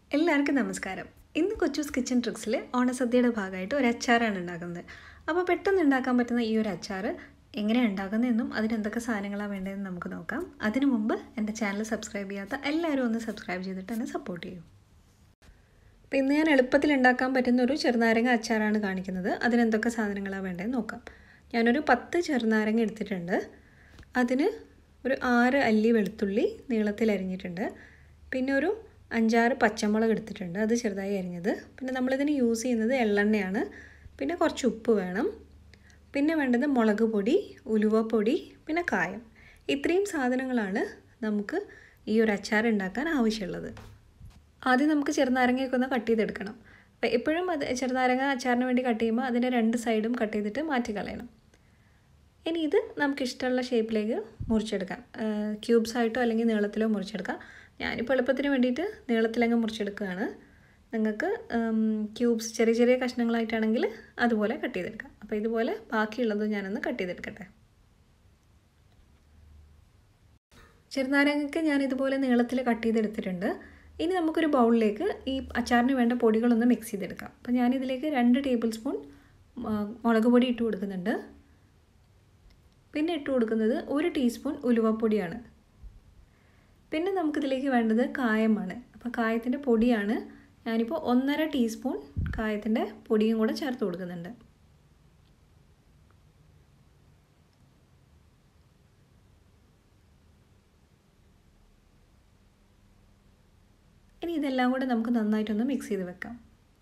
എല്ലാവർക്കും നമസ്കാരം ഇന്ന് കൊച്ചൂസ് കിച്ചൺ ട്രിക്സിൽ ഓണസദ്യയുടെ ഭാഗമായിട്ട് ഒരു അച്ചാറാണ് ഉണ്ടാക്കുന്നത് അപ്പോൾ പെട്ടെന്ന് ഉണ്ടാക്കാൻ പറ്റുന്ന ഈ ഒരു അച്ചാർ എങ്ങനെയാണ് ഉണ്ടാക്കുന്നതെന്നും അതിനെന്തൊക്കെ സാധനങ്ങളാണ് വേണ്ടതെന്ന് നമുക്ക് നോക്കാം അതിനു മുമ്പ് എൻ്റെ ചാനൽ സബ്സ്ക്രൈബ് ചെയ്യാത്ത എല്ലാവരും ഒന്ന് സബ്സ്ക്രൈബ് ചെയ്തിട്ട് എന്നെ സപ്പോർട്ട് ചെയ്യൂ അപ്പോൾ ഇന്ന് ഞാൻ എളുപ്പത്തിൽ ഉണ്ടാക്കാൻ പറ്റുന്ന ഒരു ചെറുനാരങ്ങ അച്ചാറാണ് കാണിക്കുന്നത് അതിനെന്തൊക്കെ സാധനങ്ങളാണ് വേണ്ടതെന്ന് നോക്കാം ഞാനൊരു പത്ത് ചെറുനാരങ്ങ എടുത്തിട്ടുണ്ട് അതിന് ഒരു ആറ് അല്ലി വെളുത്തുള്ളി നീളത്തിൽ അരിഞ്ഞിട്ടുണ്ട് പിന്നെ ഒരു അഞ്ചാറ് പച്ചമുളക് എടുത്തിട്ടുണ്ട് അത് ചെറുതായി അരിഞ്ഞത് പിന്നെ നമ്മളിതിന് യൂസ് ചെയ്യുന്നത് എള്ളെണ്ണയാണ് പിന്നെ കുറച്ച് ഉപ്പ് വേണം പിന്നെ വേണ്ടത് മുളക് പൊടി ഉലുവപ്പൊടി പിന്നെ കായം ഇത്രയും സാധനങ്ങളാണ് നമുക്ക് ഈ ഒരു അച്ചാർ ഉണ്ടാക്കാൻ ആവശ്യമുള്ളത് ആദ്യം നമുക്ക് ചെറുനാരങ്ങയൊക്കെ ഒന്ന് കട്ട് ചെയ്തെടുക്കണം അപ്പോൾ എപ്പോഴും അത് ചെറുനാരങ്ങ അച്ചാറിന് വേണ്ടി കട്ട് ചെയ്യുമ്പോൾ അതിൻ്റെ രണ്ട് സൈഡും കട്ട് ചെയ്തിട്ട് മാറ്റി കളയണം ഇനി ഇത് നമുക്ക് ഇഷ്ടമുള്ള ഷേപ്പിലേക്ക് മുറിച്ചെടുക്കാം ക്യൂബ്സ് ആയിട്ടോ അല്ലെങ്കിൽ നീളത്തിലോ മുറിച്ചെടുക്കാം ഞാനിപ്പോൾ എളുപ്പത്തിന് വേണ്ടിയിട്ട് നീളത്തിലങ്ങ് മുറിച്ചെടുക്കുകയാണ് നിങ്ങൾക്ക് ക്യൂബ്സ് ചെറിയ ചെറിയ കഷ്ണങ്ങളായിട്ടാണെങ്കിൽ അതുപോലെ കട്ട് ചെയ്തെടുക്കാം അപ്പോൾ ഇതുപോലെ ബാക്കിയുള്ളത് ഞാനൊന്ന് കട്ട് ചെയ്തെടുക്കട്ടെ ചെറുനാരങ്ങയ്ക്ക് ഞാൻ ഇതുപോലെ നീളത്തിൽ കട്ട് ചെയ്തെടുത്തിട്ടുണ്ട് ഇനി നമുക്കൊരു ബൗളിലേക്ക് ഈ അച്ചാറിന് വേണ്ട പൊടികളൊന്ന് മിക്സ് ചെയ്തെടുക്കാം അപ്പോൾ ഞാനിതിലേക്ക് രണ്ട് ടേബിൾ സ്പൂൺ മുളക് പൊടി ഇട്ട് കൊടുക്കുന്നുണ്ട് പിന്നെ ഇട്ട് കൊടുക്കുന്നത് ഒരു ടീസ്പൂൺ ഉലുവപ്പൊടിയാണ് പിന്നെ നമുക്കിതിലേക്ക് വേണ്ടത് കായമാണ് അപ്പോൾ കായത്തിൻ്റെ പൊടിയാണ് ഞാനിപ്പോൾ ഒന്നര ടീസ്പൂൺ കായത്തിൻ്റെ പൊടിയും കൂടെ ചേർത്ത് കൊടുക്കുന്നുണ്ട് ഇനി ഇതെല്ലാം കൂടെ നമുക്ക് നന്നായിട്ടൊന്ന് മിക്സ് ചെയ്ത് വെക്കാം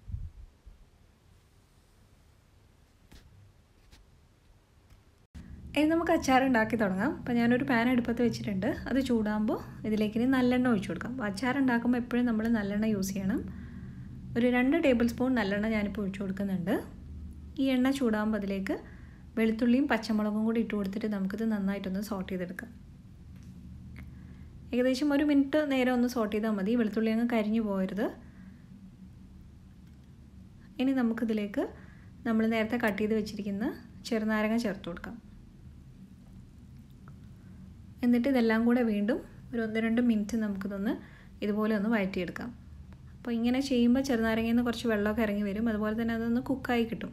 ഇനി നമുക്ക് അച്ചാർ ഉണ്ടാക്കി തുടങ്ങാം അപ്പോൾ ഞാനൊരു പാൻ അടുപ്പത്ത് വെച്ചിട്ടുണ്ട് അത് ചൂടാകുമ്പോൾ ഇതിലേക്ക് ഇനി നല്ലെണ്ണ ഒഴിച്ചു കൊടുക്കാം അപ്പോൾ അച്ചാർ ഉണ്ടാക്കുമ്പോൾ എപ്പോഴും നമ്മൾ നല്ലെണ്ണ യൂസ് ചെയ്യണം ഒരു രണ്ട് ടേബിൾ സ്പൂൺ നല്ലെണ്ണ ഞാനിപ്പോൾ ഒഴിച്ചു കൊടുക്കുന്നുണ്ട് ഈ എണ്ണ ചൂടാകുമ്പോൾ അതിലേക്ക് വെളുത്തുള്ളിയും പച്ചമുളകും കൂടി ഇട്ട് കൊടുത്തിട്ട് നമുക്കിത് നന്നായിട്ടൊന്ന് സോട്ട് ചെയ്തെടുക്കാം ഏകദേശം ഒരു മിനിറ്റ് നേരം ഒന്ന് സോട്ട് ചെയ്താൽ മതി വെളുത്തുള്ളി അങ്ങ് കരിഞ്ഞു പോകരുത് ഇനി നമുക്കിതിലേക്ക് നമ്മൾ നേരത്തെ കട്ട് ചെയ്ത് വെച്ചിരിക്കുന്ന ചെറുനാരങ്ങ ചേർത്ത് കൊടുക്കാം എന്നിട്ട് ഇതെല്ലാം കൂടെ വീണ്ടും ഒരു ഒന്ന് രണ്ട് മിനിറ്റ് നമുക്കിതൊന്ന് ഇതുപോലെ ഒന്ന് വഴറ്റിയെടുക്കാം അപ്പോൾ ഇങ്ങനെ ചെയ്യുമ്പോൾ ചെറുനാരങ്ങയിൽ നിന്ന് കുറച്ച് വെള്ളമൊക്കെ ഇറങ്ങി വരും അതുപോലെ തന്നെ അതൊന്ന് കുക്കായി കിട്ടും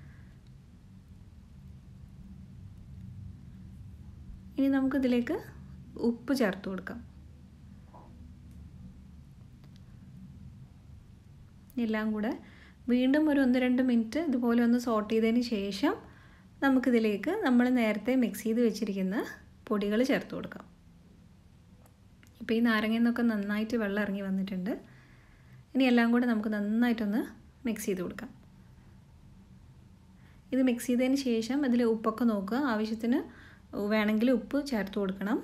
ഇനി നമുക്കിതിലേക്ക് ഉപ്പ് ചേർത്ത് കൊടുക്കാം എല്ലാം കൂടെ വീണ്ടും ഒരു ഒന്ന് രണ്ട് മിനിറ്റ് ഇതുപോലെ ഒന്ന് സോട്ട് ചെയ്തതിന് ശേഷം നമുക്കിതിലേക്ക് നമ്മൾ നേരത്തെ മിക്സ് ചെയ്ത് വെച്ചിരിക്കുന്ന പൊടികൾ ചേർത്ത് കൊടുക്കാം ഇപ്പോൾ ഈ നാരങ്ങയിൽ നിന്നൊക്കെ നന്നായിട്ട് വെള്ളം ഇറങ്ങി വന്നിട്ടുണ്ട് ഇനി എല്ലാം കൂടെ നമുക്ക് നന്നായിട്ടൊന്ന് മിക്സ് ചെയ്ത് കൊടുക്കാം ഇത് മിക്സ് ചെയ്തതിന് ശേഷം ഇതിൽ ഉപ്പൊക്കെ നോക്കുക ആവശ്യത്തിന് വേണമെങ്കിൽ ഉപ്പ് ചേർത്ത് കൊടുക്കണം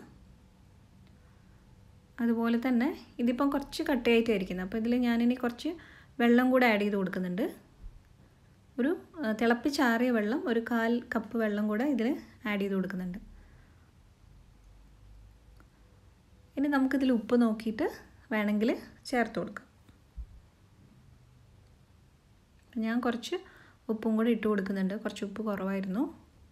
അതുപോലെ തന്നെ ഇതിപ്പം കുറച്ച് കട്ടയായിട്ടായിരിക്കുന്നത് അപ്പോൾ ഇതിൽ ഞാനിനി കുറച്ച് വെള്ളം കൂടെ ആഡ് ചെയ്ത് കൊടുക്കുന്നുണ്ട് ഒരു തിളപ്പിച്ചാറിയ വെള്ളം ഒരു കാൽ കപ്പ് വെള്ളം കൂടെ ഇതിൽ ആഡ് ചെയ്ത് കൊടുക്കുന്നുണ്ട് ഇനി നമുക്കിതിൽ ഉപ്പ് നോക്കിയിട്ട് വേണമെങ്കിൽ ചേർത്ത് കൊടുക്കാം ഞാൻ കുറച്ച് ഉപ്പും കൂടി ഇട്ട് കൊടുക്കുന്നുണ്ട് കുറച്ച് ഉപ്പ് കുറവായിരുന്നു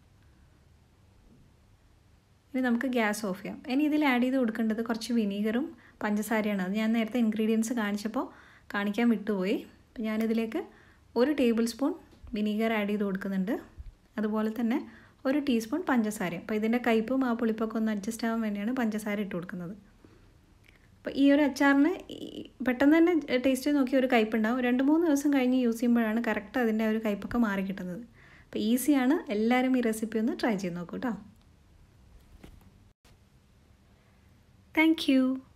ഇനി നമുക്ക് ഗ്യാസ് ഓഫ് ചെയ്യാം ഇനി ഇതിൽ ആഡ് ചെയ്ത് കൊടുക്കേണ്ടത് കുറച്ച് വിനീഗറും പഞ്ചസാരയാണ് അത് ഞാൻ നേരത്തെ ഇൻഗ്രീഡിയൻസ് കാണിച്ചപ്പോൾ കാണിക്കാൻ വിട്ടുപോയി അപ്പം ഞാനിതിലേക്ക് ഒരു ടേബിൾ സ്പൂൺ വിനീഗർ ആഡ് ചെയ്ത് കൊടുക്കുന്നുണ്ട് അതുപോലെ തന്നെ ഒരു ടീസ്പൂൺ പഞ്ചസാരയും അപ്പോൾ ഇതിൻ്റെ കയ്പും ആ പുളിപ്പൊക്കെ ഒന്ന് അഡ്ജസ്റ്റ് ആവാൻ വേണ്ടിയാണ് പഞ്ചസാര ഇട്ട് കൊടുക്കുന്നത് അപ്പോൾ ഈ ഒരു അച്ചാറിന് പെട്ടെന്ന് തന്നെ ടേസ്റ്റ് നോക്കി ഒരു കയ്പുണ്ടാവും രണ്ട് മൂന്ന് ദിവസം കഴിഞ്ഞ് യൂസ് ചെയ്യുമ്പോഴാണ് കറക്റ്റ് അതിൻ്റെ ഒരു കയ്പൊക്കെ മാറി കിട്ടുന്നത് അപ്പോൾ ഈസിയാണ് എല്ലാവരും ഈ റെസിപ്പി ഒന്ന് ട്രൈ ചെയ്ത് നോക്കൂ കേട്ടോ താങ്ക്